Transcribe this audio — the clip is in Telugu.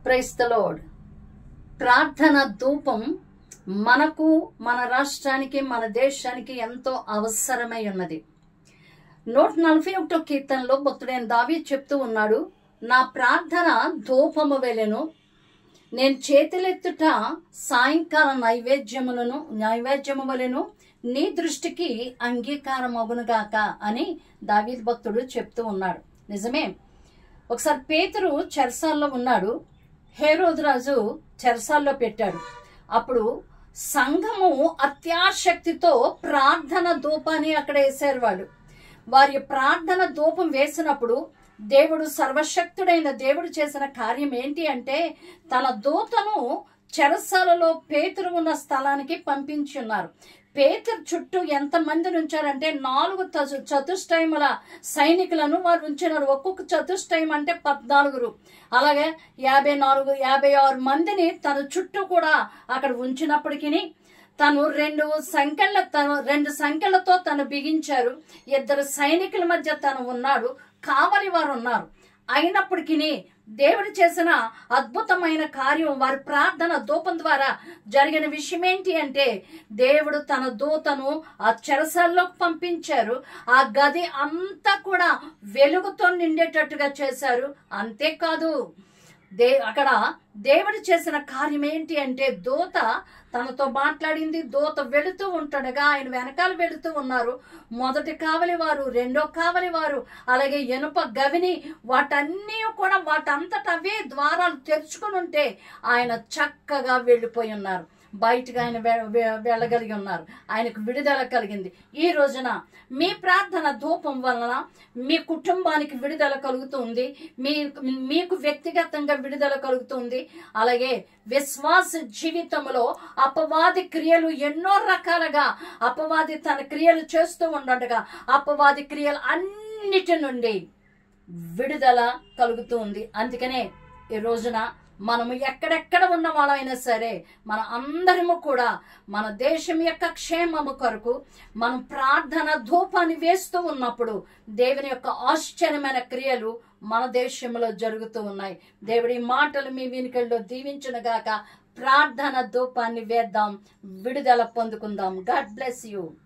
ప్రైస్ ద లోడ్ ప్రార్థన ధూపం మనకు మన రాష్ట్రానికి మన దేశానికి ఎంతో అవసరమై ఉన్నది నూట నలభై ఒకటో కీర్తనలో భక్తుడైన దావి చెప్తూ ఉన్నాడు నా ప్రార్థన ధూపము వెలెను నేను చేతులెత్తుట సాయంకాల నైవేద్యములను నైవేద్యము వలెను నీ దృష్టికి అంగీకారం అగునుగాక అని దావీద్ భక్తుడు చెప్తూ ఉన్నాడు నిజమే ఒకసారి పేతురు చెరసాల్లో ఉన్నాడు హేరోదు రాజు చెరసాల్లో పెట్టాడు అప్పుడు సంఘము అత్యాశక్తితో ప్రార్థన ధూపాన్ని అక్కడ వేసారు వాళ్ళు వారి ప్రార్థన ధూపం వేసినప్పుడు దేవుడు సర్వశక్తుడైన దేవుడు చేసిన కార్యం ఏంటి అంటే తన దూతను చెరసాలలో పేతురు ఉన్న స్థలానికి పంపించి ఉన్నారు పేతురు చుట్టూ ఎంత మందిని ఉంచారంటే నాలుగు తజు- చతుష్టయముల సైనికులను వారు ఉంచినారు ఒక్కొక్క చతుష్టయం అంటే పద్నాలుగురు అలాగే యాభై నాలుగు యాభై ఆరు మందిని తన చుట్టూ కూడా అక్కడ ఉంచినప్పటికీ తను రెండు సంఖ్యల తను రెండు సంఖ్యలతో తను బిగించారు ఇద్దరు సైనికుల మధ్య తను ఉన్నాడు కావలి వారు ఉన్నారు అయినప్పటికీ దేవుడు చేసిన అద్భుతమైన కార్యం వారి ప్రార్థన దూపం ద్వారా జరిగిన విషయం ఏంటి అంటే దేవుడు తన దూతను ఆ చెరసాల్లోకి పంపించారు ఆ గది అంతా కూడా వెలుగుతో నిండేటట్టుగా చేశారు అంతేకాదు దే అక్కడ దేవుడు చేసిన కార్యం ఏంటి అంటే దూత తనతో మాట్లాడింది దూత వెళుతూ ఉంటుండగా ఆయన వెనకాల వెళుతూ ఉన్నారు మొదటి కావలి వారు రెండో కావలి వారు అలాగే ఇనుప గవిని వాటన్నీ కూడా వాటంతట అవే ద్వారాలు తెరుచుకుని ఉంటే ఆయన చక్కగా వెళ్ళిపోయి ఉన్నారు బయటకు ఆయన వె- వె- వెళ్ళగలిగి ఉన్నారు ఆయనకు విడుదల కలిగింది ఈ రోజున మీ ప్రార్థన ధూపం వలన మీ కుటుంబానికి విడుదల కలుగుతుంది మీ మీకు వ్యక్తిగతంగా విడుదల కలుగుతుంది అలాగే విశ్వాస జీవితంలో అపవాది క్రియలు ఎన్నో రకాలుగా అపవాది తన క్రియలు చేస్తూ ఉండగా అపవాది క్రియలు అన్నిటి నుండి విడుదల కలుగుతుంది అందుకనే ఈ రోజున మనము ఎక్కడెక్కడ ఉన్న వాళ్ళమైనా సరే మన అందరము కూడా మన దేశం యొక్క క్షేమము కొరకు మనం ప్రార్థన ధూపాన్ని వేస్తూ ఉన్నప్పుడు దేవుని యొక్క ఆశ్చర్యమైన క్రియలు మన దేశంలో జరుగుతూ ఉన్నాయి దేవుడి మాటలు మీ వెనుకల్లో దీవించునుగాక ప్రార్థన ధూపాన్ని వేద్దాం విడుదల పొందుకుందాం గాడ్ బ్లెస్ యూ